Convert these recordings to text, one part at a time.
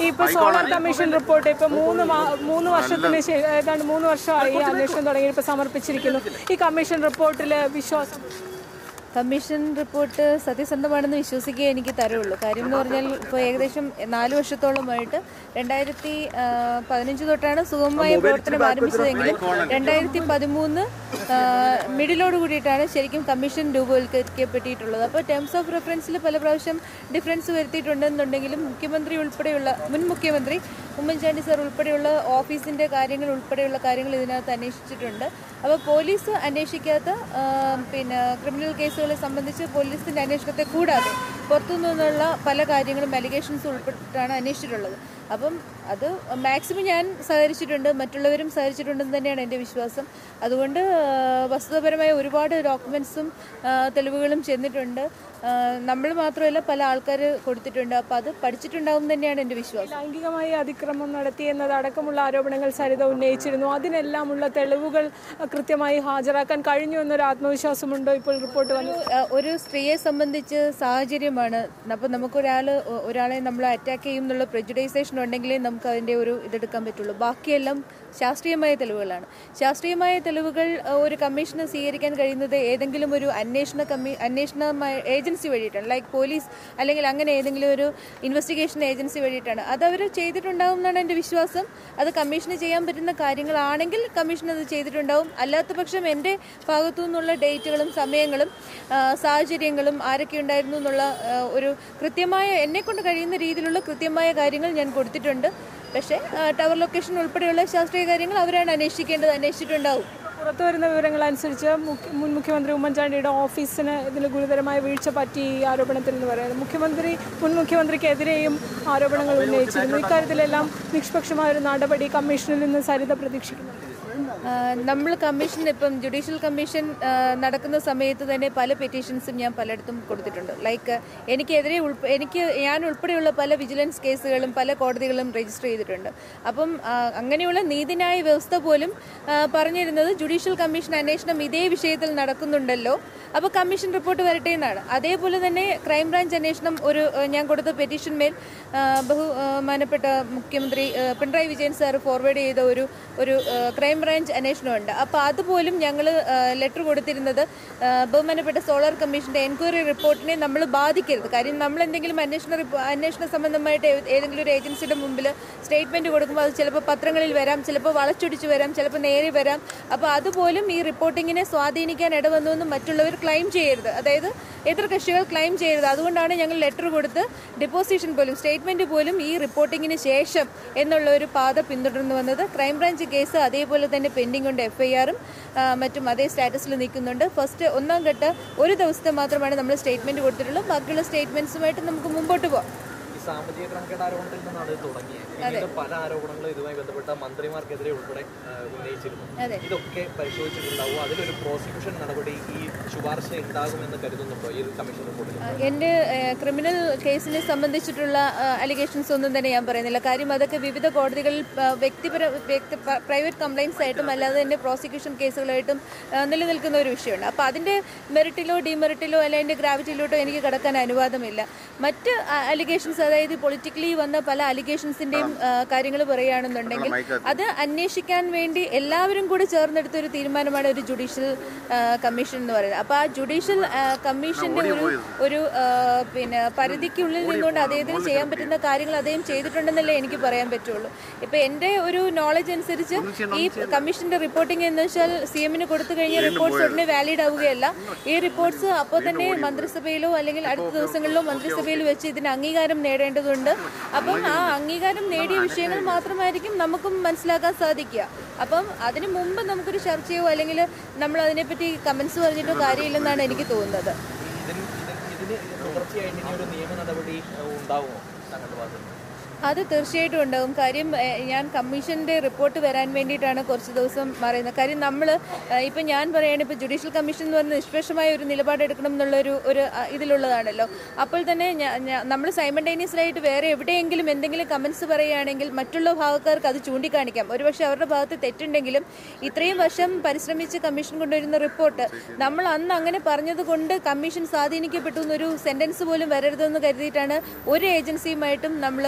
ഇപ്പൊ solar commission report ഇപ്പൊ മൂന്ന് മാ- മൂന്ന് വർഷത്തിന് ശേ- ഏതാണ്ട് മൂന്ന് വർഷമായി ഈ അന്വേഷണം തുടങ്ങി ഇപ്പൊ സമർപ്പിച്ചിരിക്കുന്നു ഈ കമ്മീഷൻ റിപ്പോർട്ടില് വിശ്വാസം കമ്മീഷൻ റിപ്പോർട്ട് സത്യസന്ധമാണെന്ന് വിശ്വസിക്കുക എനിക്ക് തരുള്ളൂ കാര്യം എന്ന് പറഞ്ഞാൽ ഇപ്പോൾ ഏകദേശം നാല് വർഷത്തോളമായിട്ട് രണ്ടായിരത്തി ആ, പതിനഞ്ച് തൊട്ടാണ് സുഗമമായ പ്രവർത്തനം ആരംഭിച്ചതെങ്കിലും രണ്ടായിരത്തി പതിമൂന്ന് മിഡിലോട് കൂടിയിട്ടാണ് ശരിക്കും കമ്മീഷൻ രൂപവൽക്കരിക്കപ്പെട്ടിട്ടുള്ളത് അപ്പോൾ ടേംസ് ഓഫ് റെഫറൻസിൽ പല പ്രാവശ്യം ഡിഫറൻസ് വരുത്തിയിട്ടുണ്ടെന്നുണ്ടെങ്കിലും മുഖ്യമന്ത്രി ഉൾപ്പെടെയുള്ള മുൻ മുഖ്യമന്ത്രി ഉമ്മൻചാണ്ടി സാർ ഉൾപ്പെടെയുള്ള ഓഫീസിൻ്റെ കാര്യങ്ങൾ ഉൾപ്പെടെയുള്ള കാര്യങ്ങൾ ഇതിനകത്ത് അന്വേഷിച്ചിട്ടുണ്ട് അപ്പോൾ പോലീസ് അന്വേഷിക്കാത്ത ആ, പിന്നെ ക്രിമിനൽ കേസുകളെ സംബന്ധിച്ച് പോലീസിൻ്റെ അന്വേഷണത്തെ കൂടാതെ പുറത്തു നിന്നുള്ള പല കാര്യങ്ങളും അലിഗേഷൻസ് ഉൾപ്പെട്ടിട്ടാണ് അന്വേഷിച്ചിട്ടുള്ളത് അപ്പം അത് മാക്സിമം ഞാൻ സഹകരിച്ചിട്ടുണ്ട് മറ്റുള്ളവരും സഹകരിച്ചിട്ടുണ്ടെന്ന് തന്നെയാണ് എൻ്റെ വിശ്വാസം അതുകൊണ്ട് ആ, വസ്തുതാപരമായ ഒരുപാട് ഡോക്യുമെൻസും തെളിവുകളും ചെന്നിട്ടുണ്ട് നമ്മൾ മാത്രമല്ല പല ആൾക്കാർ കൊടുത്തിട്ടുണ്ട് അപ്പോൾ അത് പഠിച്ചിട്ടുണ്ടാവും തന്നെയാണ് എൻ്റെ വിശ്വാസം ലൈംഗികമായി അതിക്രമം നടത്തി എന്നതടക്കമുള്ള ആരോപണങ്ങൾ സരിത ഉന്നയിച്ചിരുന്നു അതിനെല്ലാമുള്ള തെളിവുകൾ അഹ്, കൃത്യമായി ഹാജരാക്കാൻ കഴിഞ്ഞു എന്നൊരു ആത്മവിശ്വാസമുണ്ടോ ഇപ്പോൾ റിപ്പോർട്ട് വന്നു ആ, ഒരു സ്ത്രീയെ സംബന്ധിച്ച് സാഹചര്യമാണ് അപ്പോൾ നമുക്കൊരാൾ ഒരാളെ നമ്മൾ അറ്റാക്ക് ചെയ്യും എന്നുള്ള പ്രെജുഡൈസേഷൻ ഉണ്ടെങ്കിലേ നമുക്ക് അതിൻ്റെ ഒരു ഇതെടുക്കാൻ പറ്റുള്ളൂ ബാക്കിയെല്ലാം ശാസ്ത്രീയമായ തെളിവുകളാണ് ശാസ്ത്രീയമായ തെളിവുകൾ ആ, ഒരു കമ്മീഷന് സ്വീകരിക്കാൻ കഴിയുന്നത് ഏതെങ്കിലും ഒരു അന്വേഷണ കമ്മീ അന്വേഷണമായ ഏജൻസി വഴിയിട്ടാണ് ലൈക്ക് പോലീസ് അല്ലെങ്കിൽ അങ്ങനെ ഏതെങ്കിലും ഒരു ഇൻവെസ്റ്റിഗേഷൻ ഏജൻസി വഴിയിട്ടാണ് അത് അവർ ചെയ്തിട്ടുണ്ടാവും എന്നാണ് എൻ്റെ വിശ്വാസം അത് കമ്മീഷന് ചെയ്യാൻ പറ്റുന്ന കാര്യങ്ങളാണെങ്കിൽ കമ്മീഷൻ അത് ചെയ്തിട്ടുണ്ടാവും അല്ലാത്ത പക്ഷം എൻ്റെ ഭാഗത്തു നിന്നുള്ള ഡേറ്റുകളും സമയങ്ങളും ആ, സാഹചര്യങ്ങളും ആരൊക്കെ ഉണ്ടായിരുന്നു എന്നുള്ള ആ, ഒരു കൃത്യമായ എന്നെക്കൊണ്ട് കഴിയുന്ന രീതിയിലുള്ള കൃത്യമായ കാര്യങ്ങൾ ഞാൻ കൊടുത്തിട്ടുണ്ട് പക്ഷേ ആ, ടവർ ലൊക്കേഷൻ ഉൾപ്പെടെയുള്ള ശാസ്ത്രീയ കാര്യങ്ങൾ അവരാണ് അന്വേഷിക്കേണ്ടത് അന്വേഷിച്ചിട്ടുണ്ടാവും പുറത്തു വരുന്ന വിവരങ്ങൾ അനുസരിച്ച് മുഖ്യ- മുൻ മുഖ്യമന്ത്രി ഉമ്മൻചാണ്ടിയുടെ ഓഫീസിന് ഇതിൽ ഗുരുതരമായ വീഴ്ച പറ്റി ഈ ആരോപണത്തിൽ എന്ന് പറയുന്നത് മുഖ്യമന്ത്രി മുൻ മുഖ്യമന്ത്രിക്കെതിരെയും ആരോപണങ്ങൾ ഉന്നയിച്ചിരുന്നു ഇക്കാര്യത്തിലെല്ലാം നിഷ്പക്ഷമായ ഒരു നടപടി കമ്മീഷനിൽ നിന്ന് സരിത പ്രതീക്ഷിക്കുന്നു നമ്മൾ കമ്മീഷൻ ഇപ്പം ജുഡീഷ്യൽ കമ്മീഷൻ ആ, നടക്കുന്ന സമയത്ത് തന്നെ പല പെറ്റീഷൻസും ഞാൻ പലയിടത്തും കൊടുത്തിട്ടുണ്ട് ലൈക്ക് എനിക്കെതിരെ ഉൾപ്പെ എനിക്ക് ഞാൻ ഉൾപ്പെടെയുള്ള പല വിജിലൻസ് കേസുകളും പല കോടതികളും രജിസ്റ്റർ ചെയ്തിട്ടുണ്ട് അപ്പം ആ, അങ്ങനെയുള്ള നീതിന്യായ വ്യവസ്ഥ പോലും ആ, പറഞ്ഞിരുന്നത് ജുഡീഷ്യൽ കമ്മീഷൻ അന്വേഷണം ഇതേ വിഷയത്തിൽ നടക്കുന്നുണ്ടല്ലോ അപ്പോൾ കമ്മീഷൻ റിപ്പോർട്ട് വരട്ടെ എന്നാണ് അതേപോലെ തന്നെ ക്രൈംബ്രാഞ്ച് അന്വേഷണം ഒരു ആ, ഞാൻ കൊടുത്ത പെറ്റീഷൻ മേൽ ആ, ബഹുമാനപ്പെട്ട മുഖ്യമന്ത്രി ആ, പിണറായി വിജയൻ സാർ ഫോർവേഡ് ചെയ്ത ഒരു ഒരു ആ, ക്രൈംബ്രാഞ്ച് അന്വേഷണമുണ്ട് അപ്പോൾ അതുപോലും ഞങ്ങൾ ലെറ്റർ കൊടുത്തിരുന്നത് ആ, ബഹുമാനപ്പെട്ട സോളാർ കമ്മീഷൻ്റെ എൻക്വയറി റിപ്പോർട്ടിനെ നമ്മൾ ബാധിക്കരുത് കാര്യം നമ്മൾ എന്തെങ്കിലും അന്വേഷണ റിപ്പോ- അന്വേഷണ സംബന്ധമായിട്ട് ഏ- ഏതെങ്കിലും ഒരു ഏജൻസിയുടെ മുമ്പിൽ സ്റ്റേറ്റ്മെന്റ് കൊടുക്കുമ്പോൾ അത് ചിലപ്പോൾ പത്രങ്ങളിൽ വരാം ചിലപ്പോൾ വളച്ചൊടിച്ച് വരാം ചിലപ്പോൾ നേരെ വരാം അപ്പോൾ അതുപോലും ഈ റിപ്പോർട്ടിങ്ങിനെ സ്വാധീനിക്കാൻ ഇടവന്നു എന്ന് മറ്റുള്ളവർ ക്ലെയിം ചെയ്യരുത് അതായത് എതിർ കക്ഷികൾ ക്ലെയിം ചെയ്യരുത് അതുകൊണ്ടാണ് ഞങ്ങൾ ലെറ്റർ കൊടുത്ത് ഡെപ്പോസിഷൻ പോലും സ്റ്റേറ്റ്മെന്റ് പോലും ഈ റിപ്പോർട്ടിങ്ങിന് ശേഷം എന്നുള്ള ഒരു പാത പിന്തുടർന്നു വന്നത് ക്രൈംബ്രാഞ്ച് കേസ് അതേപോലെ തന്നെ പെൻഡിംഗ് ഉണ്ട് എഫ് ഐ ആറും മറ്റും അതേ സ്റ്റാറ്റസിൽ നിൽക്കുന്നുണ്ട് ഫസ്റ്റ് ഒന്നാം ഘട്ട ഒരു ദിവസത്തെ മാത്രമാണ് നമ്മൾ സ്റ്റേറ്റ്മെന്റ് കൊടുത്തിട്ടുള്ളത് ബാക്കിയുള്ള സ്റ്റേറ്റ്മെന്റ്സുമായിട്ട് നമുക്ക് മുമ്പോട്ട് പോകാം ഈ സാമ്പത്തിക ക്രമക്കേട് ആരോപണത്തിൽ നിന്നാണ് ഇത് തുടങ്ങിയത് പിന്നീട് പല ആരോപണങ്ങളും ഇതുമായി ബന്ധപ്പെട്ട മന്ത്രിമാർക്കെതിരെ ഉൾപ്പെടെ ആ, ഉന്നയിച്ചിരുന്നു അതെ. ഇതൊക്കെ പരിശോധിച്ചിട്ടുണ്ടാവും അതിലൊരു പ്രോസിക്യൂഷൻ നടപടി ഈ ശുപാർശ ഉണ്ടാകുമെന്ന് കരുതുന്നുണ്ടോ ഈ ഒരു കമ്മീഷൻ റിപ്പോർട്ടിൽ എൻ്റെ ക്രിമിനൽ കേസിനെ സംബന്ധിച്ചിട്ടുള്ള അലിഗേഷൻസ് ഒന്നും തന്നെ ഞാൻ പറയുന്നില്ല കാര്യം അതൊക്കെ വിവിധ കോടതികളിൽ ആ, വ്യക്തിപര വ്യക്തി പ്രൈവറ്റ് കംപ്ലയിൻസ് ആയിട്ടും അല്ലാതെ തന്നെ പ്രോസിക്യൂഷൻ കേസുകളായിട്ടും ആ, നിലനിൽക്കുന്ന ഒരു വിഷയമുണ്ട് അപ്പോൾ അതിൻ്റെ മെറിറ്റിലോ ഡിമെറിറ്റിലോ അല്ലെങ്കിൽ അതിൻ്റെ ഗ്രാവിറ്റിയിലോട്ടോ എനിക്ക് കിടക്കാൻ അനുവാദമില്ല മറ്റ് അലിഗേഷൻസ് അതായത് പൊളിറ്റിക്കലി വന്ന പല അലിഗേഷൻസിൻ്റെയും കാര്യങ്ങൾ പറയുകയാണെന്നുണ്ടെങ്കിൽ അത് അന്വേഷിക്കാൻ വേണ്ടി എല്ലാവരും കൂടി ചേർന്നെടുത്ത ഒരു തീരുമാനമാണ് ഒരു ജുഡീഷ്യൽ കമ്മീഷൻ എന്ന് പറയുന്നത് അപ്പോൾ ആ ജുഡീഷ്യൽ കമ്മീഷന്റെ ഒരു ഒരു ആ, പിന്നെ പരിധിക്കുള്ളിൽ നിന്നുകൊണ്ട് അദ്ദേഹത്തിന് ചെയ്യാൻ പറ്റുന്ന കാര്യങ്ങൾ അദ്ദേഹം ചെയ്തിട്ടുണ്ടെന്നല്ലേ എനിക്ക് പറയാൻ പറ്റുള്ളൂ ഇപ്പൊ എന്റെ ഒരു നോളജ് അനുസരിച്ച് ഈ കമ്മീഷന്റെ റിപ്പോർട്ടിംഗ് എന്ന് വെച്ചാൽ സി എമ്മിന് കൊടുത്തു കഴിഞ്ഞ റിപ്പോർട്ട്സ് ഉടനെ വാലിഡ് ആവുകയല്ല ഈ റിപ്പോർട്ട്സ് അപ്പോൾ തന്നെ മന്ത്രിസഭയിലോ അല്ലെങ്കിൽ അടുത്ത ദിവസങ്ങളിലോ മന്ത്രിസഭയിൽ വെച്ച് ഇതിന് അംഗീകാരം നേടേണ്ടതുണ്ട് അപ്പം ആ അംഗീകാരം നേടിയ വിഷയങ്ങൾ മാത്രമായിരിക്കും നമുക്കും മനസ്സിലാക്കാൻ സാധിക്കുക അപ്പം അതിനു മുമ്പ് നമുക്കൊരു ചർച്ചയോ അല്ലെങ്കിൽ നമ്മൾ അതിനെപ്പറ്റി കമന്റ്സ് പറഞ്ഞിട്ടോ കാര്യമില്ലെന്നാണ് എനിക്ക് തോന്നുന്നത് ഇതിന് ഇതിന് ഇതിന് തുടർച്ചയായിട്ട് ഇനി ഒരു നിയമ നടപടി ആ, ഉണ്ടാവുമോ താങ്കളുടെ ഭാഗത്ത് നിന്ന്? അത് തീർച്ചയായിട്ടും ഉണ്ടാവും കാര്യം ഏഹ്, ഞാൻ കമ്മീഷന്റെ റിപ്പോർട്ട് വരാൻ വേണ്ടിയിട്ടാണ് കുറച്ച് ദിവസം പറയുന്നത് കാര്യം നമ്മൾ ഇപ്പം ഞാൻ പറയുകയാണ് ഇപ്പോൾ ജുഡീഷ്യൽ കമ്മീഷൻ എന്ന് പറയുന്നത് നിഷ്പക്ഷമായ ഒരു നിലപാടെടുക്കണം എന്നുള്ളൊരു ഒരു അഹ്, ഇതിലുള്ളതാണല്ലോ അപ്പോൾ തന്നെ നമ്മൾ സൈമണ്ടേനിയസ്ലായിട്ട് വേറെ എവിടെയെങ്കിലും എന്തെങ്കിലും കമൻസ് പറയുകയാണെങ്കിൽ മറ്റുള്ള ഭാഗക്കാർക്ക് അത് ചൂണ്ടിക്കാണിക്കാം ഒരുപക്ഷെ അവരുടെ ഭാഗത്ത് തെറ്റുണ്ടെങ്കിലും ഇത്രയും വർഷം പരിശ്രമിച്ച് കമ്മീഷൻ കൊണ്ടുവരുന്ന റിപ്പോർട്ട് നമ്മൾ അന്ന് അങ്ങനെ പറഞ്ഞത് കൊണ്ട് കമ്മീഷൻ സ്വാധീനിക്കപ്പെട്ടു എന്നൊരു സെന്റൻസ് പോലും വരരുതെന്ന് കരുതിയിട്ടാണ് ഒരു ഏജൻസിയുമായിട്ടും നമ്മൾ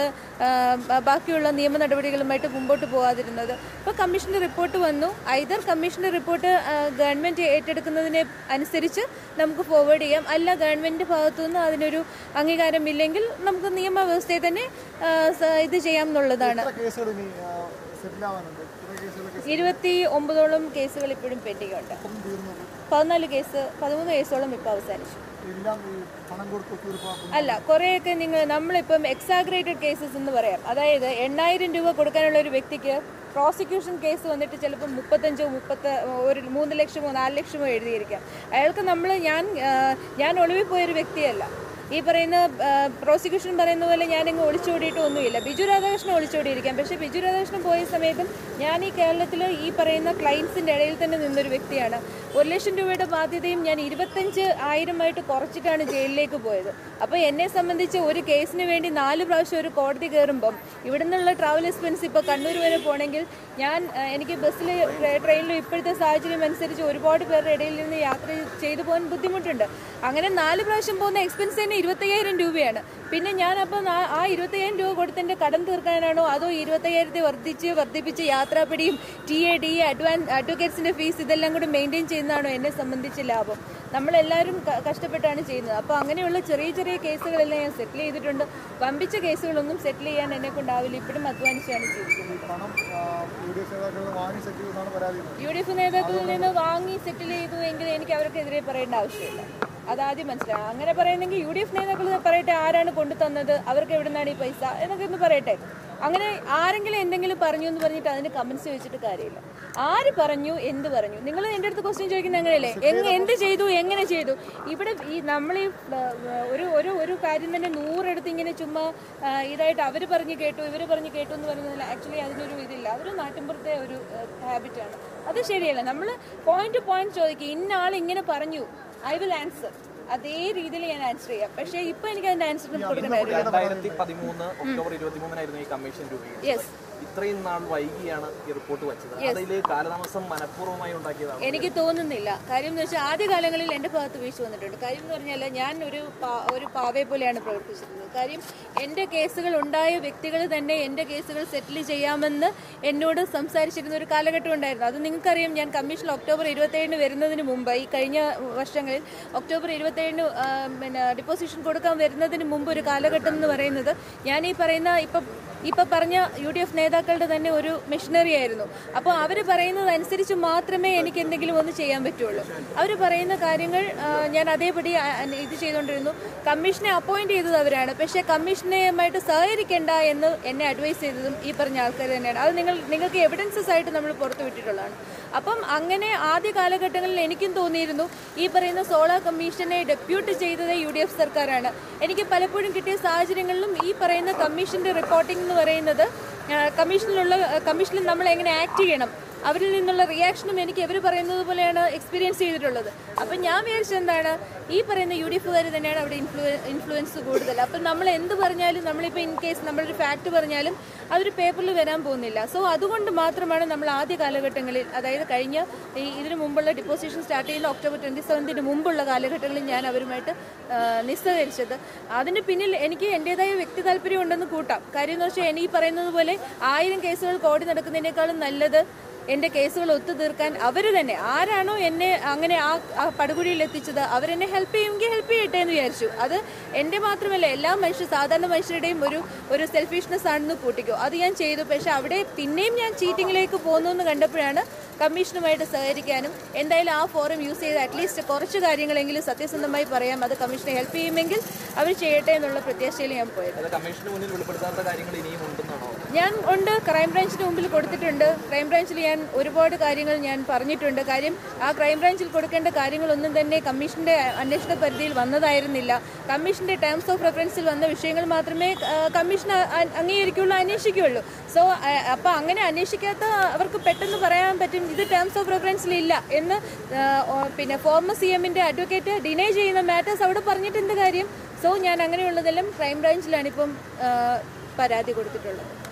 ആ, ബ- ബാക്കിയുള്ള നിയമ നടപടികളുമായിട്ട് മുമ്പോട്ട് പോകാതിരുന്നത് ഇപ്പോൾ കമ്മീഷൻ്റെ റിപ്പോർട്ട് വന്നു ഐദർ കമ്മീഷൻ്റെ റിപ്പോർട്ട് ഗവൺമെൻറ് ഏറ്റെടുക്കുന്നതിനെ അനുസരിച്ച് നമുക്ക് ഫോർവേഡ് ചെയ്യാം അല്ല ഗവൺമെൻറ് ഭാഗത്തുനിന്ന് അതിനൊരു അംഗീകാരം ഇല്ലെങ്കിൽ നമുക്ക് നിയമവ്യവസ്ഥയെ തന്നെ ആ, സ- ഇത് ചെയ്യാം എന്നുള്ളതാണ് എത്ര കേസുകൾ ഇനി സെറ്റിൽ ആവാനുണ്ട് കുറെ കേസുകളൊക്കെ ഇരുപത്തി ഒമ്പതോളം കേസുകൾ ഇപ്പോഴും പെൻഡിംഗ് ഉണ്ട് ഒന്നും തീർന്നത് പതിനാല് കേസ് പതിമൂന്ന് കേസോളം ഇപ്പോൾ അവസാനിച്ചു എല്ലാം ഈ പണം കൊടുത്ത് തീർപ്പാക്കും അല്ല കുറേയൊക്കെ നിങ്ങൾ നമ്മളിപ്പം എക്സാഗ്രേറ്റഡ് കേസസ് എന്ന് പറയാം അതായത് എണ്ണായിരം രൂപ കൊടുക്കാനുള്ള ഒരു വ്യക്തിക്ക് പ്രോസിക്യൂഷൻ കേസ് വന്നിട്ട് ചിലപ്പോൾ മുപ്പത്തഞ്ചോ മുപ്പത്ത് ഒരു മൂന്ന് ലക്ഷമോ നാല് ലക്ഷമോ എഴുതിയിരിക്കാം അയാൾക്ക് നമ്മൾ ഞാൻ ആ, ഞാൻ ഒളിവിൽ പോയൊരു വ്യക്തിയല്ല ഈ പറയുന്ന പ്രോസിക്യൂഷൻ പറയുന്ന പോലെ ഞാനിങ്ങ് ഒളിച്ചോടിയിട്ട് ഒന്നുമില്ല ബിജു രാധാകൃഷ്ണൻ ഒളിച്ചോടിയിരിക്കാം പക്ഷേ ബിജു രാധാകൃഷ്ണൻ പോയ സമയത്തും ഞാൻ ഈ കേരളത്തിൽ ഈ പറയുന്ന ക്ലയൻസിൻ്റെ ഇടയിൽ തന്നെ നിന്നൊരു വ്യക്തിയാണ് ഒരു ലക്ഷം രൂപയുടെ ബാധ്യതയും ഞാൻ ഇരുപത്തഞ്ച് ആയിരമായിട്ട് കുറച്ചിട്ടാണ് ജയിലിലേക്ക് പോയത് അപ്പോൾ എന്നെ സംബന്ധിച്ച് ഒരു കേസിന് വേണ്ടി നാല് പ്രാവശ്യം ഒരു കോടതി കയറുമ്പം ഇവിടെ നിന്നുള്ള ട്രാവൽ എക്സ്പെൻസ് ഇപ്പോൾ കണ്ണൂർ വരെ പോകണമെങ്കിൽ ഞാൻ ആ, എനിക്ക് ബസ്സിൽ ട്രെയിനിലും ഇപ്പോഴത്തെ സാഹചര്യം അനുസരിച്ച് ഒരുപാട് പേരുടെ ഇടയിൽ നിന്ന് യാത്ര ചെയ്തു പോകാൻ ബുദ്ധിമുട്ടുണ്ട് അങ്ങനെ നാല് പ്രാവശ്യം പോകുന്ന എക്സ്പെൻസ് തന്നെ ഇരുപത്തയ്യായിരം രൂപയാണ് പിന്നെ ഞാൻ അപ്പം ആ ഇരുപത്തയ്യായിരം രൂപ കൊടുത്തതിൻ്റെ കടം തീർക്കാനാണോ അതോ ഇരുപത്തയ്യായിരത്തി വർദ്ധിച്ച് വർദ്ധിപ്പിച്ച് യാത്രാപ്പിടിയും ടി എ ഡി അഡ്വാൻസ് അഡ്വക്കേറ്റ്സിൻ്റെ ഫീസ് ഇതെല്ലാം കൂടി മെയിൻറ്റെയിൻ ചെയ്യുന്നതാണോ എന്നെ സംബന്ധിച്ച് ലാഭം നമ്മളെല്ലാവരും ക- കഷ്ടപ്പെട്ടാണ് ചെയ്യുന്നത് അപ്പോൾ അങ്ങനെയുള്ള ചെറിയ ചെറിയ കേസുകളെല്ലാം ഞാൻ സെറ്റിൽ ചെയ്തിട്ടുണ്ട് വമ്പിച്ച കേസുകളൊന്നും സെറ്റിൽ ചെയ്യാൻ എന്നെ കൊണ്ടാവില്ല ഇപ്പോഴും അധ്വാനിച്ചാണ് ജീവിക്കുന്നത് പണം യു ഡി എഫ് നേതാക്കളിൽ വാങ്ങി സെറ്റ് ചെയ്യുന്നതാണ് പരാതി യു ഡി എഫ് നേതാക്കളിൽ നിന്ന് വാങ്ങി സെറ്റിൽ ചെയ്തു എങ്കിൽ എനിക്ക് അവർക്കെതിരെ പറയേണ്ട ആവശ്യമില്ല അതാദ്യം മനസ്സിലാവും അങ്ങനെ പറയുന്നെങ്കിൽ യു ഡി എഫ് നേതാക്കൾ പറയട്ടെ ആരാണ് കൊണ്ടു തന്നത് അവർക്ക് എവിടെ നിന്നാണ് ഈ പൈസ എന്നൊക്കെ ഒന്ന് പറയട്ടെ അങ്ങനെ ആരെങ്കിലും എന്തെങ്കിലും പറഞ്ഞു എന്ന് പറഞ്ഞിട്ട് അതിന് കമന്റ്സ് വെച്ചിട്ട് കാര്യമില്ല ആര് പറഞ്ഞു എന്ത് പറഞ്ഞു നിങ്ങൾ എൻ്റെ അടുത്ത് ക്വസ്റ്റ്യൻ ചോദിക്കുന്നത് അങ്ങനെയല്ലേ എങ്ങ എന്ത് ചെയ്തു എങ്ങനെ ചെയ്തു ഇവിടെ ഈ നമ്മൾ ഈ ആ, ഒരു ഒരു ഒരു കാര്യം തന്നെ നൂറെടുത്ത് ഇങ്ങനെ ചുമ്മാ ആ, ഇതായിട്ട് അവർ പറഞ്ഞ് കേട്ടു ഇവർ പറഞ്ഞ് കേട്ടു എന്ന് പറയുന്നതിൽ ആക്ച്വലി അതിനൊരു ഇതില്ല അതൊരു നാട്ടിൻപുറത്തെ ഒരു ഹാബിറ്റാണ് അത് ശരിയല്ല നമ്മൾ പോയിന്റ് ടു പോയിന്റ് ചോദിക്കുക ഇന്ന ആൾ ഇങ്ങനെ പറഞ്ഞു ഐ വിൽ ആൻസർ അതേ രീതിയിൽ ഞാൻ ആൻസർ ചെയ്യാം പക്ഷേ ഇപ്പൊ എനിക്ക് അതിന്റെ ആൻസർ കൊടുക്കണ്ടായിരുന്നു രണ്ടായിരത്തി പതിമൂന്ന് ഒക്ടോബർ ഇരുപത്തി മൂന്നിനായിരുന്നു ഈ കമ്മീഷൻ രൂപീകരിച്ചത് യെസ് ഇത്രയും നാൾ വൈകിയാണ് ഈ റിപ്പോർട്ട് വച്ചത് അതിൽ കാലതാമസം മനഃപൂർവ്വമായി ഉണ്ടാക്കിയതാണ് എനിക്ക് തോന്നുന്നില്ല കാര്യം എന്ന് വെച്ചാൽ ആദ്യ കാലങ്ങളിൽ എൻ്റെ ഭാഗത്ത് വീഴ്ച വന്നിട്ടുണ്ട് കാര്യം എന്ന് പറഞ്ഞാൽ ഞാൻ ഒരു പാ- ഒരു പാവയെ പോലെയാണ് പ്രവർത്തിച്ചിരുന്നത് കാര്യം എൻ്റെ കേസുകൾ ഉണ്ടായ വ്യക്തികൾ തന്നെ എൻ്റെ കേസുകൾ സെറ്റിൽ ചെയ്യാമെന്ന് എന്നോട് സംസാരിച്ചിരുന്ന ഒരു കാലഘട്ടം ഉണ്ടായിരുന്നു അത് നിങ്ങൾക്കറിയാം ഞാൻ കമ്മീഷൻ ഒക്ടോബർ ഇരുപത്തേഴിന് വരുന്നതിന് മുമ്പ് ഈ കഴിഞ്ഞ വർഷങ്ങളിൽ ഒക്ടോബർ ഇരുപത്തേഴിന് ആ, പിന്നെ ഡിപ്പോസിഷൻ കൊടുക്കാൻ വരുന്നതിന് മുമ്പ് ഒരു കാലഘട്ടം എന്ന് പറയുന്നത് ഞാൻ ഈ പറയുന്ന ഇപ്പം ഇപ്പം പറഞ്ഞ യു ഡി എഫ് നേതാക്കളുടെ തന്നെ ഒരു മെഷീനറി ആയിരുന്നു അപ്പോൾ അവർ പറയുന്നത് അനുസരിച്ച് മാത്രമേ എനിക്ക് എന്തെങ്കിലും ഒന്ന് ചെയ്യാൻ പറ്റുള്ളൂ അവർ പറയുന്ന കാര്യങ്ങൾ ആ, ഞാൻ അതേപടി ആ, ഇത് ചെയ്തുകൊണ്ടിരുന്നു കമ്മീഷനെ അപ്പോയിന്റ് ചെയ്തത് അവരാണ് പക്ഷേ കമ്മീഷനുമായിട്ട് സഹകരിക്കേണ്ട എന്ന് എന്നെ അഡ്വൈസ് ചെയ്തതും ഈ പറഞ്ഞ ആൾക്കാർ തന്നെയാണ് അത് നിങ്ങൾ നിങ്ങൾക്ക് എവിഡൻസസ് ആയിട്ട് നമ്മൾ പുറത്തു വിട്ടിട്ടുള്ളതാണ് അപ്പം അങ്ങനെ ആദ്യ കാലഘട്ടങ്ങളിൽ എനിക്കും തോന്നിയിരുന്നു ഈ പറയുന്ന സോളാർ കമ്മീഷനെ ഡെപ്യൂട്ട് ചെയ്തത് യു ഡി എഫ് സർക്കാരാണ് എനിക്ക് പലപ്പോഴും കിട്ടിയ സാഹചര്യങ്ങളിലും ഈ പറയുന്ന കമ്മീഷന്റെ റിപ്പോർട്ടിംഗ് എന്ന് പറയുന്നത് ആ, കമ്മീഷനിലുള്ള കമ്മീഷനിൽ നമ്മൾ എങ്ങനെ ആക്ട് ചെയ്യണം അവരിൽ നിന്നുള്ള റിയാക്ഷനും എനിക്ക് ഇവർ പറയുന്നത് പോലെയാണ് എക്സ്പീരിയൻസ് ചെയ്തിട്ടുള്ളത് അപ്പം ഞാൻ വിചാരിച്ചത് എന്താണ് ഈ പറയുന്ന യു ഡി എഫുകാർ തന്നെയാണ് അവിടെ ഇൻഫ്ലൂ ഇൻഫ്ലുവൻസ് കൂടുതൽ അപ്പം നമ്മൾ എന്ത് പറഞ്ഞാലും നമ്മളിപ്പോൾ ഇൻ കേസ് നമ്മളൊരു ഫാക്ട് പറഞ്ഞാലും അതൊരു പേപ്പറിൽ വരാൻ പോകുന്നില്ല സോ അതുകൊണ്ട് മാത്രമാണ് നമ്മൾ ആദ്യ കാലഘട്ടങ്ങളിൽ അതായത് കഴിഞ്ഞ ഈ ഇതിനു മുമ്പുള്ള ഡിപ്പോസിഷൻ സ്റ്റാർട്ട് ചെയ്യുന്ന ഒക്ടോബർ ട്വൻറ്റി സെവൻത്തിന് മുമ്പുള്ള കാലഘട്ടങ്ങളിൽ ഞാൻ അവരുമായിട്ട് ആ, നിസ്സഹകരിച്ചത് അതിന് പിന്നിൽ എനിക്ക് എൻ്റെതായ വ്യക്തി താല്പര്യം ഉണ്ടെന്ന് കൂട്ടാം കാര്യം എന്ന് വെച്ചാൽ എനിക്ക് പറയുന്നത് പോലെ ആയിരം കേസുകൾ കോടി നടക്കുന്നതിനേക്കാളും നല്ലത് എൻ്റെ കേസുകൾ ഒത്തുതീർക്കാൻ അവർ തന്നെ ആരാണോ എന്നെ അങ്ങനെ ആ ആ പടുകുഴിയിൽ എത്തിച്ചത് അവരെന്നെ ഹെൽപ്പ് ചെയ്യുമെങ്കിൽ ഹെൽപ്പ് ചെയ്യട്ടെ എന്ന് വിചാരിച്ചു അത് എൻ്റെ മാത്രമല്ല എല്ലാ മനുഷ്യ സാധാരണ മനുഷ്യരുടെയും ഒരു ഒരു സെൽഫിഷ്നെസ് ആണെന്ന് കൂട്ടിക്കോ അത് ഞാൻ ചെയ്തു പക്ഷെ അവിടെ പിന്നെയും ഞാൻ ചീറ്റിങ്ങിലേക്ക് പോകുന്നു എന്ന് കണ്ടപ്പോഴാണ് കമ്മീഷനുമായിട്ട് സഹകരിക്കാനും എന്തായാലും ആ ഫോറം യൂസ് ചെയ്ത് അറ്റ്ലീസ്റ്റ് കുറച്ച് കാര്യങ്ങളെങ്കിലും സത്യസന്ധമായി പറയാം അത് കമ്മീഷനെ ഹെൽപ്പ് ചെയ്യുമെങ്കിൽ അവർ ചെയ്യട്ടെ എന്നുള്ള പ്രത്യാശയിൽ ഞാൻ പോയത് അത് കമ്മീഷന് മുന്നിൽ വെളിപ്പെടുത്താത്ത കാര്യങ്ങൾ ഇനിയും ഉണ്ടെന്നാണോ ഞാൻ ഉണ്ട് ക്രൈംബ്രാഞ്ചിന് മുമ്പിൽ കൊടുത്തിട്ടുണ്ട് ക്രൈംബ്രാഞ്ചിൽ ഞാൻ ഒരുപാട് കാര്യങ്ങൾ ഞാൻ പറഞ്ഞിട്ടുണ്ട് കാര്യം ആ ക്രൈംബ്രാഞ്ചിൽ കൊടുക്കേണ്ട കാര്യങ്ങളൊന്നും തന്നെ കമ്മീഷന്റെ അന്വേഷണ പരിധിയിൽ വന്നതായിരുന്നില്ല കമ്മീഷന്റെ ടേംസ് ഓഫ് റെഫറൻസിൽ വന്ന വിഷയങ്ങൾ മാത്രമേ ആ, കമ്മീഷൻ അ- അ- അംഗീകരിക്കുകയുള്ളൂ അന്വേഷിക്കുകയുള്ളൂ സോ അപ്പോൾ അങ്ങനെ അന്വേഷിക്കാത്ത അവർക്ക് പെട്ടെന്ന് പറയാൻ പറ്റും ഇത് ടേംസ് ഓഫ് റെഫറൻസിൽ ഇല്ല എന്ന് ആ, ഓ, പിന്നെ ഫോർമർ സി എമ്മിന്റെ അഡ്വക്കേറ്റ് ഡിനൈ ചെയ്യുന്ന മാറ്റേഴ്സ് അവിടെ പറഞ്ഞിട്ട് എന്ത് കാര്യം സോ ഞാൻ അങ്ങനെയുള്ളതെല്ലാം ക്രൈംബ്രാഞ്ചിലാണ് ഇപ്പം ആ, പരാതി കൊടുത്തിട്ടുള്ളത്